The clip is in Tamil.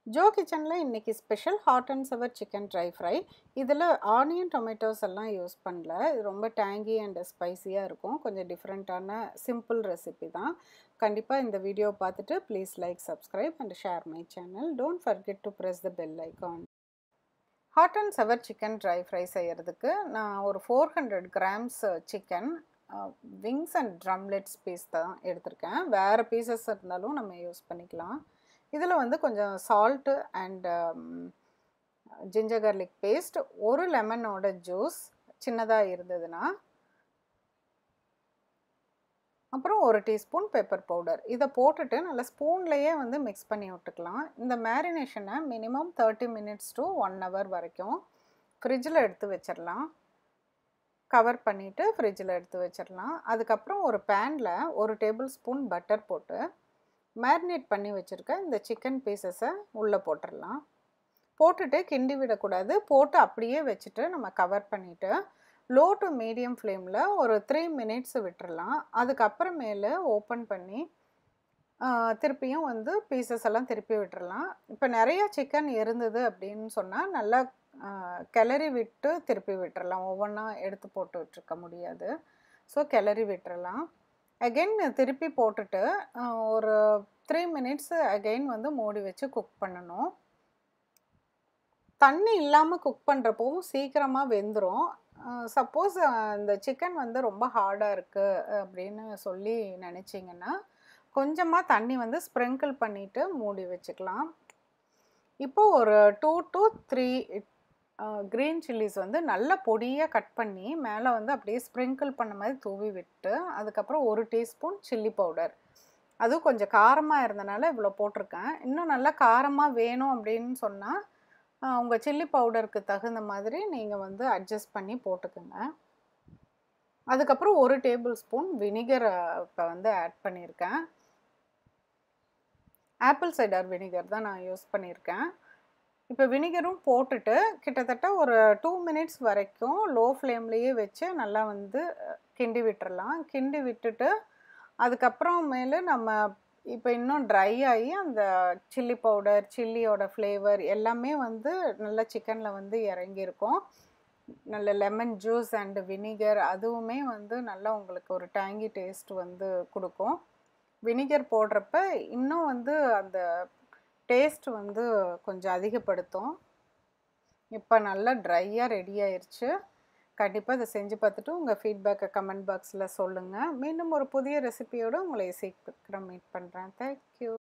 ஜோ கிச்சனில் இன்றைக்கி special hot and sour chicken dry fry இதில் ஆனியன் டொமேட்டோஸ் எல்லாம் யூஸ் பண்ணல இது ரொம்ப டேங்கி அண்ட் ஸ்பைசியாக இருக்கும் கொஞ்சம் டிஃப்ரெண்ட்டான சிம்பிள் ரெசிபி தான் கண்டிப்பாக இந்த வீடியோ பார்த்துட்டு please like subscribe and share my channel don't forget to press the bell icon hot and sour chicken dry fry செய்கிறதுக்கு நான் ஒரு four hundred grams chicken wings and drumlets piece தான் எடுத்திருக்கேன் வேறு பீசஸ் இருந்தாலும் நம்ம யூஸ் பண்ணிக்கலாம் இதில் வந்து கொஞ்சம் salt and ginger garlic paste ஒரு லெமனோட ஜூஸ் சின்னதாக இருந்ததுன்னா அப்புறம் ஒரு டீஸ்பூன் பெப்பர் பவுடர் இதை போட்டுட்டு நல்லா ஸ்பூன்லேயே வந்து மிக்ஸ் பண்ணி விட்டுக்கலாம் இந்த மேரினேஷனை minimum thirty minutes to one hour வரைக்கும் ஃப்ரிட்ஜில் எடுத்து வச்சிடலாம் கவர் பண்ணிவிட்டு ஃப்ரிட்ஜில் எடுத்து வச்சிடலாம் அதுக்கப்புறம் ஒரு பேனில் ஒரு டேபிள் ஸ்பூன் பட்டர் போட்டு மேரினேட் பண்ணி வச்சுருக்க இந்த சிக்கன் பீசஸை உள்ளே போட்டுடலாம் போட்டுட்டு கிண்டி விடக்கூடாது போட்டு அப்படியே வச்சுட்டு நம்ம கவர் பண்ணிவிட்டு லோ டு மீடியம் ஃப்ளேமில் ஒரு த்ரீ மினிட்ஸ் விட்டுறலாம் அதுக்கப்புறமேல ஓப்பன் பண்ணி திருப்பியும் வந்து பீசஸ் எல்லாம் திருப்பி விட்டுறலாம் இப்போ நிறையா சிக்கன் இருந்தது அப்படின்னு சொன்னால் நல்லா கிளறி விட்டு திருப்பி விட்டுறலாம் ஒவ்வொன்றா எடுத்து போட்டு விட்டுருக்க முடியாது ஸோ கிளறி விட்டுறலாம் அகெயின் திருப்பி போட்டுட்டு ஒரு த்ரீ மினிட்ஸ் அகெயின் வந்து மூடி வச்சு குக் பண்ணணும் தண்ணி இல்லாமல் குக் பண்ணுறப்பவும் சீக்கிரமாக வெந்துடும் சப்போஸ் இந்த சிக்கன் வந்து ரொம்ப ஹார்டாக இருக்குது அப்படின்னு சொல்லி நினச்சிங்கன்னா கொஞ்சமாக தண்ணி வந்து ஸ்ப்ரிங்கிள் பண்ணிவிட்டு மூடி வச்சுக்கலாம் இப்போது ஒரு two to three green chillies வந்து நல்ல பொடியாக கட் பண்ணி மேலே வந்து அப்படியே ஸ்ப்ரிங்கிள் பண்ண மாதிரி தூவி விட்டு அதுக்கப்புறம் ஒரு டீஸ்பூன் சில்லி பவுடர் அதுவும் கொஞ்சம் காரமாக இருந்தனால இவ்வளோ போட்டிருக்கேன் இன்னும் நல்லா காரமாக வேணும் அப்படின்னு சொன்னால் உங்கள் சில்லி பவுடருக்கு தகுந்த மாதிரி நீங்கள் வந்து அட்ஜஸ்ட் பண்ணி போட்டுக்கோங்க அதுக்கப்புறம் ஒரு டேபிள் ஸ்பூன் வினிகர் இப்போ வந்து ஆட் பண்ணியிருக்கேன் ஆப்பிள் சைடர் வினிகர் தான் நான் யூஸ் பண்ணியிருக்கேன் இப்போ வினிகரும் போட்டுட்டு கிட்டத்தட்ட ஒரு டூ மினிட்ஸ் வரைக்கும் லோ ஃப்ளேம்லேயே வச்சு நல்லா வந்து கிண்டி விட்டுறலாம் கிண்டி விட்டுட்டு அதுக்கப்புறம் மேலே நம்ம இப்போ இன்னும் ட்ரை ஆகி அந்த சில்லி பவுடர் சில்லியோட ஃப்ளேவர் எல்லாமே வந்து நல்ல சிக்கனில் வந்து இறங்கியிருக்கும் நல்ல லெமன் ஜூஸ் அண்டு வினிகர் அதுவுமே வந்து நல்லா உங்களுக்கு ஒரு டேங்கி டேஸ்ட் வந்து கொடுக்கும் வினிகர் போடுறப்ப இன்னும் வந்து அந்த டேஸ்ட் வந்து கொஞ்சம் அதிகப்படுத்தும் இப்போ நல்லா ட்ரையாக ரெடி ஆயிடுச்சு கண்டிப்பாக இதை செஞ்சு பார்த்துட்டு உங்கள் ஃபீட்பேக்கை கமெண்ட் பாக்ஸில் சொல்லுங்கள் மீண்டும் ஒரு புதிய ரெசிபியோடு உங்களை சீக்கிரம் மீட் பண்ணுறேன் தேங்க்யூ